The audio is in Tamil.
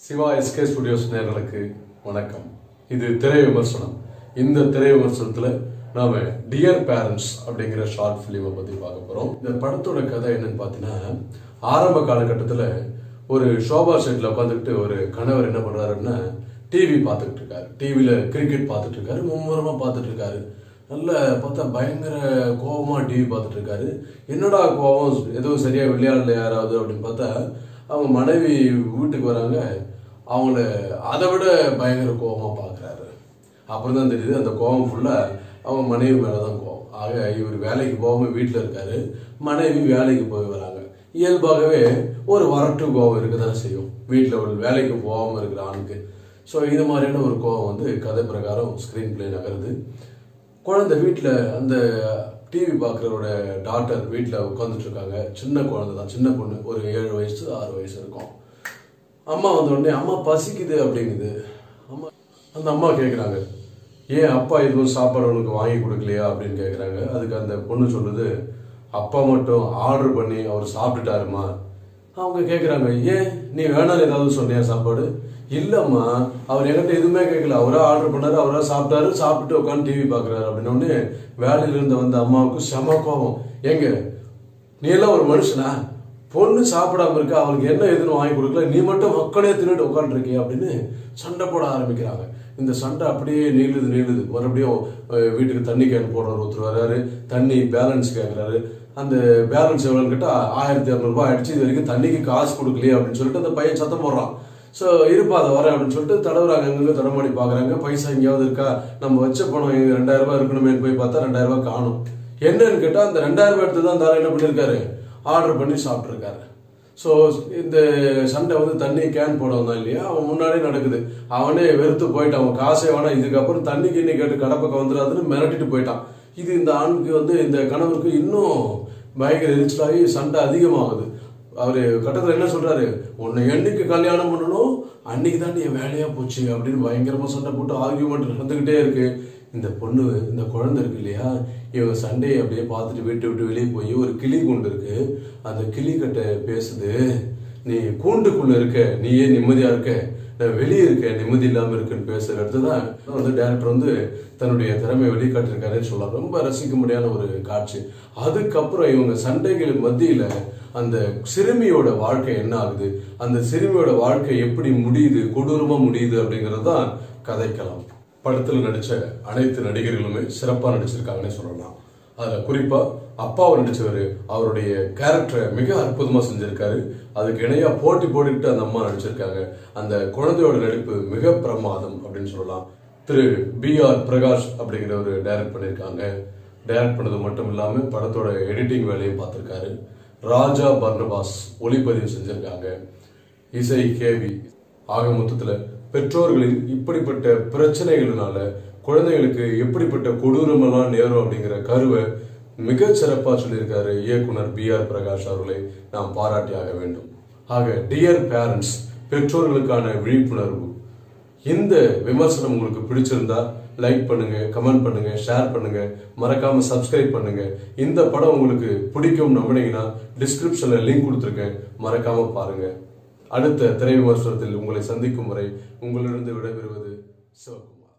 சிவா எஸ்கே ஸ்டுடியோஸ் நேயர்களுக்கு வணக்கம் இது திரை விமர்சனம் இந்த திரை விமர்சனத்துல நாம டியர் பேரண்ட்ஸ் அப்படிங்கிற ஷார்ட் பிலிமை பத்தி பார்க்க போறோம் இந்த படத்தோட கதை என்னன்னு பார்த்தீங்கன்னா ஆரம்ப காலகட்டத்துல ஒரு ஷோபா செட்ல உட்காந்துக்கிட்டு ஒரு கணவர் என்ன பண்றாருன்னா டிவி பார்த்துக்கிட்டு இருக்காரு டிவியில கிரிக்கெட் பார்த்துட்டு இருக்காரு மும்முரமா பார்த்துட்டு இருக்காரு நல்ல பார்த்தா பயங்கர கோபமா டிவி பார்த்துட்டு இருக்காரு என்னடா கோபம் ஏதோ சரியா விளையாடல யாராவது அப்படின்னு பார்த்தா அவங்க மனைவி வீட்டுக்கு வராங்க அவங்கள அதை விட பயங்கர கோபமா பார்க்குறாரு அப்புறம் தான் தெரியுது அந்த கோபம் ஃபுல்லா அவங்க மனைவி மேலே தான் கோபம் ஆக இவர் வேலைக்கு போகாம வீட்டில் இருக்காரு மனைவி வேலைக்கு போய் வராங்க இயல்பாகவே ஒரு வரட்டு கோபம் இருக்க தான் செய்யும் வீட்டில் ஒரு வேலைக்கு போகாம இருக்கிற ஆணுக்கு ஸோ இது மாதிரியான ஒரு கோபம் வந்து கதை பிரகாரம் ஸ்க்ரீன் பிளே நகருது குழந்தை வீட்டில் அந்த டிவி பார்க்குறவரோட டாக்டர் வீட்டில் உட்காந்துட்டு இருக்காங்க சின்ன குழந்தை தான் சின்ன பொண்ணு ஒரு ஏழு வயசு ஆறு வயசு இருக்கும் அம்மா வந்த உடனே அம்மா பசிக்குது அப்படிங்குது அம்மா அந்த அம்மா கேட்குறாங்க ஏன் அப்பா எதுவும் சாப்பாடு உனக்கு வாங்கி கொடுக்கலையா அப்படின்னு கேட்குறாங்க அதுக்கு அந்த பொண்ணு சொல்லுது அப்பா மட்டும் ஆர்டர் பண்ணி அவர் சாப்பிட்டுட்டாருமா அவங்க கேட்குறாங்க ஏன் நீ வேணாம் ஏதாவது சொன்னியா சாப்பாடு இல்லைம்மா அவர் என்கிட்ட எதுவுமே கேட்கல அவரா ஆர்டர் பண்ணாரு அவரா சாப்பிட்டாரு சாப்பிட்டு உட்காந்து டிவி பார்க்குறாரு அப்படின்னு உடனே வேலையில இருந்து வந்த அம்மாவுக்கு செம கோபம் ஏங்க நீ எல்லாம் ஒரு மனுஷனா பொண்ணு சாப்பிடாம இருக்க அவளுக்கு என்ன எதுன்னு வாங்கி கொடுக்கல நீ மட்டும் மக்களே தின்னுட்டு உட்காந்துருக்கிய அப்படின்னு சண்டை போட ஆரம்பிக்கிறாங்க இந்த சண்டை அப்படியே நீளுது நீளுது மறுபடியும் அஹ், வீட்டுக்கு தண்ணி கேன் போடுறவர் ஒருத்தர் வர்றாரு தண்ணி பேலன்ஸ் கேட்குறாரு அந்த பேலன்ஸ் எவ்வளோன்னு கேட்டால் ஆயிரத்தி இரநூறுபா ஆயிடுச்சு இது வரைக்கும் தண்ணிக்கு காசு கொடுக்கலையே அப்படின்னு சொல்லிட்டு அந்த பையன் சத்தம் போடுறான் ஸோ இருப்பா அதை வரேன் அப்படின்னு சொல்லிட்டு தடவுறாங்க அங்கங்க தடமாடி பார்க்குறாங்க பைசா எங்கேயாவது இருக்கா நம்ம வச்ச பணம் இங்க ரெண்டாயிரம் ரூபாய் இருக்கணுமேன்னு போய் பார்த்தா ரெண்டாயிரம் ரூபாய் காணும் என்னன்னு கேட்டால் அந்த ரெண்டாயிரம் ரூபாய் எடுத்து தான் தாரம் என்ன பண்ணியிருக்காரு ஆர்டர் பண்ணி சாப்பிட்ருக்காரு ஸோ இந்த சண்டை வந்து தண்ணி கேன் போட வந்தான் இல்லையா அவன் முன்னாடியே நடக்குது அவனே வெறுத்து போயிட்டான் அவன் காசே வேணாம் இதுக்கப்புறம் தண்ணி கிண்ணி கேட்டு கடப்பக்கம் வந்துடாதுன்னு மிரட்டிட்டு போயிட்டான் இது இந்த ஆணுக்கு வந்து இந்த கணவருக்கு இன்னும் பயங்கர எரிச்சலாகி சண்டை அதிகமாகுது அவரு கட்டத்தில் என்ன சொல்றாரு உன்னை என்னைக்கு கல்யாணம் பண்ணணும் அன்னைக்கு தான் என் வேலையா போச்சு அப்படின்னு பயங்கரமா சண்டை போட்டு ஆர்கியூமெண்ட் நடந்துகிட்டே இருக்கு இந்த பொண்ணு இந்த குழந்தை இருக்கு இல்லையா இவங்க சண்டையை அப்படியே பார்த்துட்டு வீட்டை விட்டு வெளியே போய் ஒரு கிளி கூண்டு இருக்கு அந்த கிளி கிட்ட பேசுது நீ கூண்டுக்குள்ள இருக்க நீயே நிம்மதியா இருக்க நான் வெளியே இருக்க நிம்மதி இல்லாம இருக்குன்னு பேசுற இடத்துல தான் வந்து டேரக்டர் வந்து தன்னுடைய திறமையை வெளிக்காட்டிருக்காருன்னு சொல்லலாம் ரொம்ப ரசிக்க முடியாத ஒரு காட்சி அதுக்கப்புறம் இவங்க சண்டைகள் மத்தியில அந்த சிறுமியோட வாழ்க்கை என்ன ஆகுது அந்த சிறுமியோட வாழ்க்கை எப்படி முடியுது கொடூரமா முடியுது அப்படிங்கிறது தான் கதைக்கலாம் படத்துல நடிச்ச அனைத்து நடிகர்களுமே சிறப்பா நடிச்சிருக்காங்கன்னு சொல்லலாம் அதுல குறிப்பா அப்பாவை நடிச்சவர் அவருடைய கேரக்டரை மிக அற்புதமா செஞ்சிருக்காரு அதுக்கு இணையா போட்டி போட்டுக்கிட்டு அந்த அம்மா நடிச்சிருக்காங்க அந்த குழந்தையோட நடிப்பு மிக பிரமாதம் அப்படின்னு சொல்லலாம் திரு பி ஆர் பிரகாஷ் அப்படிங்கிறவர் டைரக்ட் பண்ணியிருக்காங்க டைரக்ட் பண்ணது மட்டும் இல்லாம படத்தோட எடிட்டிங் வேலையும் பார்த்திருக்காரு ராஜா பர்னபாஸ் ஒளிப்பதிவு செஞ்சிருக்காங்க இசை கேவி ஆக மொத்தத்துல பெற்றோர்களின் இப்படிப்பட்ட பிரச்சனைகளினால குழந்தைகளுக்கு எப்படிப்பட்ட கொடூரமெல்லாம் நேரும் அப்படிங்கிற கருவை மிக சிறப்பா சொல்லியிருக்காரு இயக்குனர் பி ஆர் பிரகாஷ் அவர்களை நாம் பாராட்டியாக வேண்டும் ஆக டியர் பேரண்ட்ஸ் பெற்றோர்களுக்கான விழிப்புணர்வு இந்த விமர்சனம் உங்களுக்கு பிடிச்சிருந்தா லைக் பண்ணுங்க கமெண்ட் பண்ணுங்க ஷேர் பண்ணுங்க மறக்காம சப்ஸ்கிரைப் பண்ணுங்க இந்த படம் உங்களுக்கு பிடிக்கும் நம்பினீங்கன்னா டிஸ்கிரிப்ஷன்ல லிங்க் கொடுத்துருக்கேன் மறக்காம பாருங்க அடுத்த திரை விமர்சனத்தில் உங்களை சந்திக்கும் வரை உங்களிடம் விடைபெறுவது சிவகுமார்